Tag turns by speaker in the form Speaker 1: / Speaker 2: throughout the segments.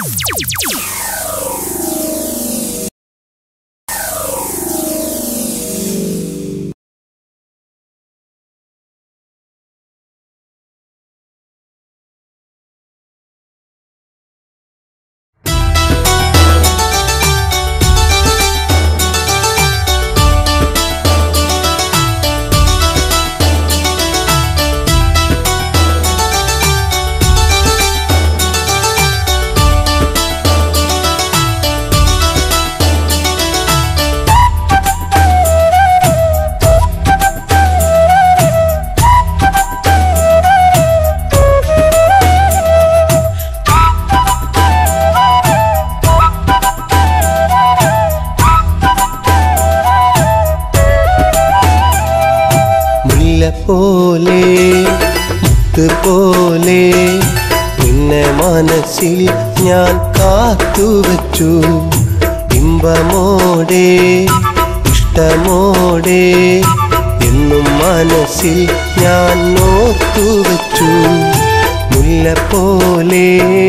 Speaker 1: മുല്ല പോലെ മുത്ത് പോലെ നിന്നെ മനസ്സിൽ ഞാൻ കാത്തുവച്ചു ഇമ്പമോടെ ഇഷ്ടമോടെ എന്നും മനസ്സിൽ ഞാൻ ഓർത്തുവച്ചു മുല്ല പോലെ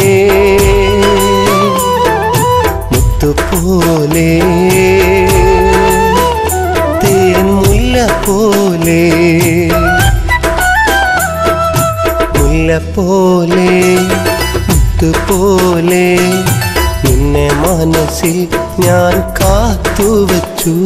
Speaker 1: മുത്തുപോലെ തേൻ മുല്ല പോലെ മുല്ല പോലെ മുത്തുപോലെ നിന്നെ മനസ്സിൽ ഞാൻ കാത്തുവച്ചു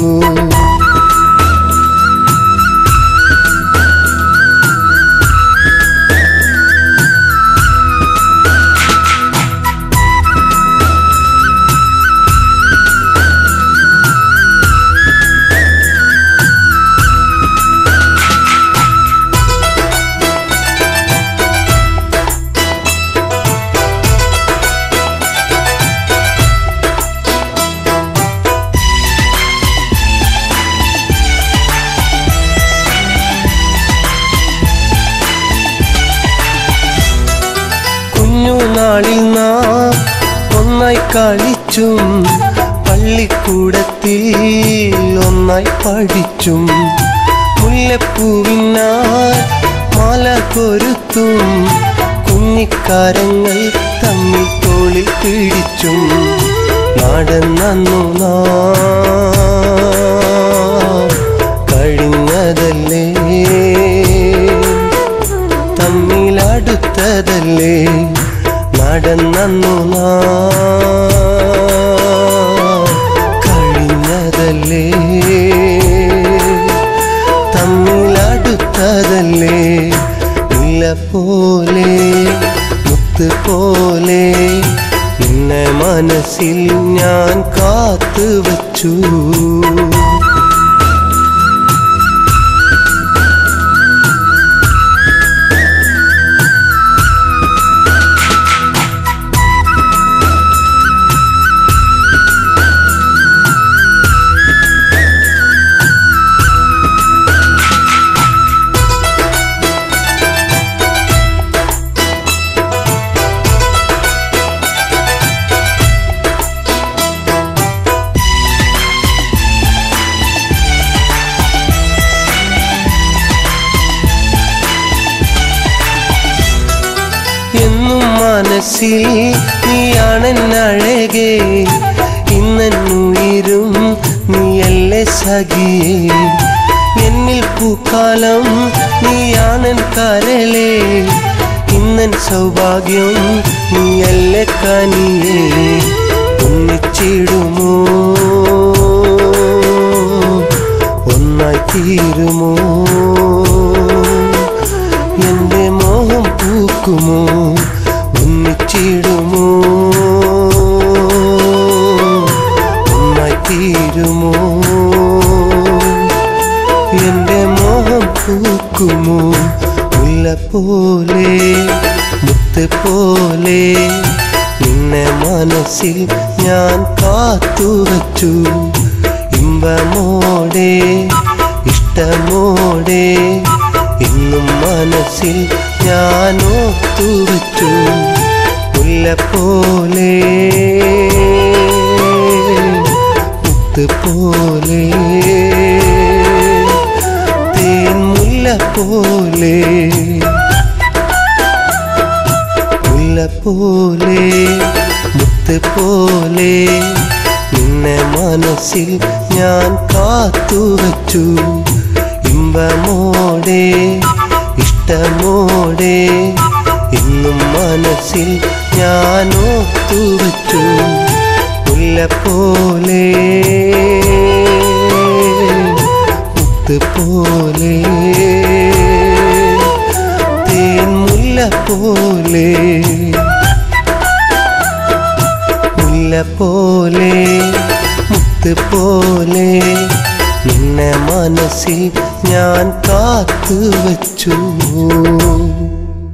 Speaker 1: കുഞ്ഞുനാളിൽ നാം ഒന്നായി കളിച്ചും പള്ളിക്കൂടത്തിൽ ഒന്നായി പഠിച്ചും മുല്ലപ്പൂവിനാൽ മാല കൊരുത്തും കുഞ്ഞിക്കാരങ്ങൾ തമ്മിൽ തോളിൽ പിടിച്ചും നടന്നു നാം കഴിഞ്ഞതല്ലേ തമ്മിലടുത്തതല്ലേ നടന്നു നാം കഴിഞ്ഞതല്ലേ തമ്മിലടുത്തതല്ലേ മുല്ല പോലെ മുത്ത് പോലെ നിന്നെ മനസ്സിൽ ഞാൻ കാത്തുവച്ചു എന്നും മനസ്സിൽ നീയാണെന്നഴകേ ഇന്നുയിരും നീയല്ലേ സഖിയേ എന്നിൽ പൂക്കാലം നീയാണൻ കരളേ ഇന്നൻ സൗഭാഗ്യം നീയല്ലേ കനിയേ ഒന്നിച്ചിടുമോ ഒന്നായി തീരുമോ എന്റെ മോഹം പൂക്കുമോ ഒന്നിച്ചിടുമോ ഒന്നായി തീരുമോ എന്റെ മോഹം പൂക്കുമോ മുല്ല പോലെ മുത്ത് പോലെ നിന്നെ മനസ്സിൽ ഞാൻ കാത്തുവച്ചു ഇമ്പമോടെ ഇഷ്ടമോടെ ഇന്നും മനസ്സിൽ ഞാൻ ഓർത്തുവച്ചു മുല്ല പോലെ മുത്ത് പോലെ തേൻ മുല്ല പോലെ മുല്ല പോലെ മുത്ത് പോലെ നിന്നെ മനസ്സിൽ ഞാൻ കാത്തുവച്ചു ഇമ്പമോടെ ഇഷ്ടമോടെ ഇന്നും മനസ്സിൽ ഞാൻ ഓത്തുവച്ചു മുല്ല പോലെ മുത്ത് പോലെ തേൻ മുല്ല പോലെ മുല്ല പോലെ മുത്ത് പോലെ നിന്നെ മനസ്സിൽ ഞാൻ കാത്തു വച്ചു